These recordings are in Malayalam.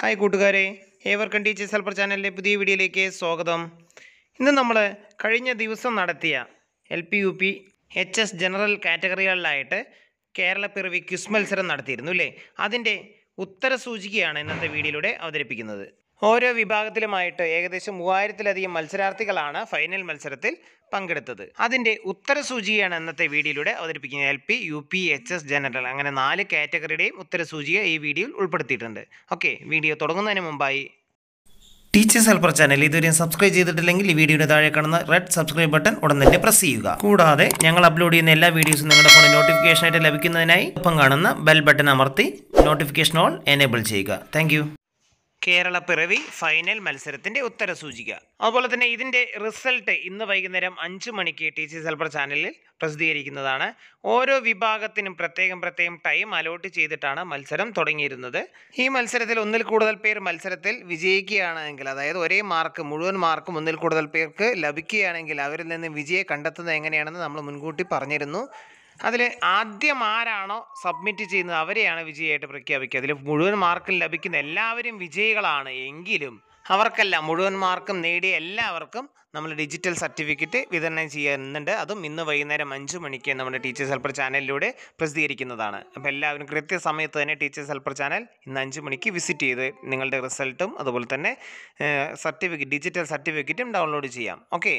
ഹായ് കൂട്ടുകാരെ ഏവർക്കും ടീച്ചേഴ്സ് ഹെൽപ്പർ ചാനലിലെ പുതിയ വീഡിയോയിലേക്ക് സ്വാഗതം ഇന്ന് നമ്മൾ കഴിഞ്ഞ ദിവസം നടത്തിയ L P U P H S general കാറ്റഗറികളിലായിട്ട് കേരളപ്പിറവി ക്വിസ് മത്സരം നടത്തിയിരുന്നു അല്ലേ അതിൻ്റെ ഉത്തരസൂചികയാണ് ഇന്നത്തെ വീഡിയോയിലൂടെ അവതരിപ്പിക്കുന്നത് ഓരോ വിഭാഗത്തിലുമായിട്ട് ഏകദേശം മൂവായിരത്തിലധികം മത്സരാർത്ഥികളാണ് ഫൈനൽ മത്സരത്തിൽ പങ്കെടുത്തത് അതിൻ്റെ ഉത്തരസൂചികയാണ് ഇന്നത്തെ വീഡിയോയിലൂടെ അവതരിപ്പിക്കുന്നത് L P U P H S general അങ്ങനെ നാല് കാറ്റഗറിയുടെയും ഉത്തരസൂചിക ഈ വീഡിയോയിൽ ഉൾപ്പെടുത്തിയിട്ടുണ്ട് ഓക്കെ വീഡിയോ തുടങ്ങുന്നതിന് മുമ്പായി ടീച്ചേഴ്സ് ഹെൽപ്പർ ചാനൽ ഇതുവരെയും സബ്സ്ക്രൈബ് ചെയ്തിട്ടില്ലെങ്കിൽ ഈ വീഡിയോയുടെ താഴെ കാണുന്ന റെഡ് സബ്സ്ക്രൈബ് ബട്ടൺ ഉടൻ തന്നെ പ്രസ് ചെയ്യുക കൂടാതെ ഞങ്ങൾ അപ്ലോഡ് ചെയ്യുന്ന എല്ലാ വീഡിയോസും നിങ്ങളുടെ ഫോണിൽ നോട്ടിഫിക്കേഷൻ ആയിട്ട് ലഭിക്കുന്നതിനായി ഒപ്പം കാണുന്ന ബെൽ ബട്ടൺ അമർത്തി നോട്ടിഫിക്കേഷൻ ഓൾ എനേബിൾ ചെയ്യുക താങ്ക് കേരള പിറവി ഫൈനൽ മത്സരത്തിന്റെ ഉത്തരസൂചിക അതുപോലെ തന്നെ ഇതിന്റെ റിസൾട്ട് ഇന്ന് വൈകുന്നേരം അഞ്ച് മണിക്ക് ടീച്ചേഴ്സ് ഹെൽപ്പർ ചാനലിൽ പ്രസിദ്ധീകരിക്കുന്നതാണ് ഓരോ വിഭാഗത്തിനും പ്രത്യേകം പ്രത്യേകം ടൈം അലോട്ട് ചെയ്തിട്ടാണ് മത്സരം തുടങ്ങിയിരുന്നത് ഈ മത്സരത്തിൽ ഒന്നിൽ കൂടുതൽ പേർ മത്സരത്തിൽ വിജയിക്കുകയാണെങ്കിൽ അതായത് ഒരേ മാർക്ക് മുഴുവൻ മാർക്കും ഒന്നിൽ കൂടുതൽ പേർക്ക് ലഭിക്കുകയാണെങ്കിൽ അവരിൽ നിന്ന് വിജയെ കണ്ടെത്തുന്നത് എങ്ങനെയാണെന്ന് നമ്മൾ മുൻകൂട്ടി പറഞ്ഞിരുന്നു അതിൽ ആദ്യം ആരാണോ സബ്മിറ്റ് ചെയ്യുന്നത് അവരെയാണ് വിജയമായിട്ട് പ്രഖ്യാപിക്കുക അതിൽ മുഴുവൻ മാർക്കും ലഭിക്കുന്ന എല്ലാവരും വിജയികളാണ് എങ്കിലും അവർക്കെല്ലാം മുഴുവൻ മാർക്കും നേടിയ എല്ലാവർക്കും നമ്മൾ ഡിജിറ്റൽ സർട്ടിഫിക്കറ്റ് വിതരണം ചെയ്യുന്നുണ്ട് അതും ഇന്ന് വൈകുന്നേരം അഞ്ച് മണിക്ക് നമ്മുടെ ടീച്ചേഴ്സ് ഹെൽപ്പർ ചാനലിലൂടെ പ്രസിദ്ധീകരിക്കുന്നതാണ് അപ്പോൾ എല്ലാവരും കൃത്യസമയത്ത് തന്നെ ടീച്ചേഴ്സ് ഹെൽപ്പർ ചാനൽ ഇന്ന് അഞ്ച് മണിക്ക് വിസിറ്റ് ചെയ്ത് നിങ്ങളുടെ റിസൾട്ടും അതുപോലെ തന്നെ സർട്ടിഫിക്കറ്റ് ഡിജിറ്റൽ സർട്ടിഫിക്കറ്റും ഡൗൺലോഡ് ചെയ്യാം ഓക്കെ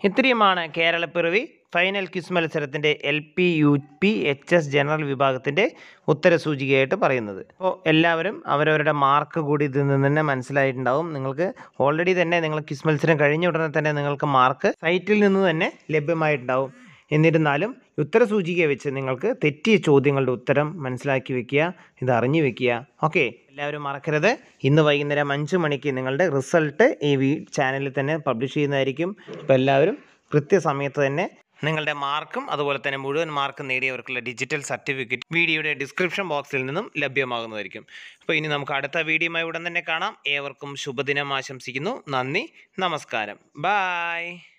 ഇത്രയുമാണ് കേരളപ്പിറവി ഫൈനൽ ക്വിസ് മത്സരത്തിൻ്റെ L P U P H S general വിഭാഗത്തിൻ്റെ ഉത്തരസൂചികയായിട്ട് പറയുന്നത് അപ്പോൾ എല്ലാവരും അവരവരുടെ മാർക്ക് കൂടി ഇതിൽ നിന്ന് തന്നെ മനസ്സിലായിട്ടുണ്ടാവും നിങ്ങൾക്ക് ഓൾറെഡി തന്നെ നിങ്ങൾ ക്വിസ് മത്സരം കഴിഞ്ഞ ഉടനെ തന്നെ നിങ്ങൾക്ക് മാർക്ക് സൈറ്റിൽ നിന്ന് തന്നെ ലഭ്യമായിട്ടുണ്ടാവും എന്നിരുന്നാലും ഉത്തരസൂചിക വെച്ച് നിങ്ങൾക്ക് തെറ്റിയ ചോദ്യങ്ങളുടെ ഉത്തരം മനസ്സിലാക്കി വെക്കുക ഇത് അറിഞ്ഞു വെക്കുക ഓക്കെ എല്ലാവരും മറക്കരുത് ഇന്ന് വൈകുന്നേരം അഞ്ച് മണിക്ക് നിങ്ങളുടെ റിസൾട്ട് ഈ വീ ചാനലിൽ തന്നെ പബ്ലിഷ് ചെയ്യുന്നതായിരിക്കും അപ്പോൾ എല്ലാവരും കൃത്യസമയത്ത് തന്നെ നിങ്ങളുടെ മാർക്കും അതുപോലെ തന്നെ മുഴുവൻ മാർക്കും നേടിയവർക്കുള്ള ഡിജിറ്റൽ സർട്ടിഫിക്കറ്റ് വീഡിയോയുടെ ഡിസ്ക്രിപ്ഷൻ ബോക്സിൽ നിന്നും ലഭ്യമാകുന്നതായിരിക്കും അപ്പോൾ ഇനി നമുക്ക് അടുത്ത വീഡിയോയുമായി ഉടൻ തന്നെ കാണാം ഏവർക്കും ശുഭദിനം ആശംസിക്കുന്നു നന്ദി നമസ്കാരം ബായ്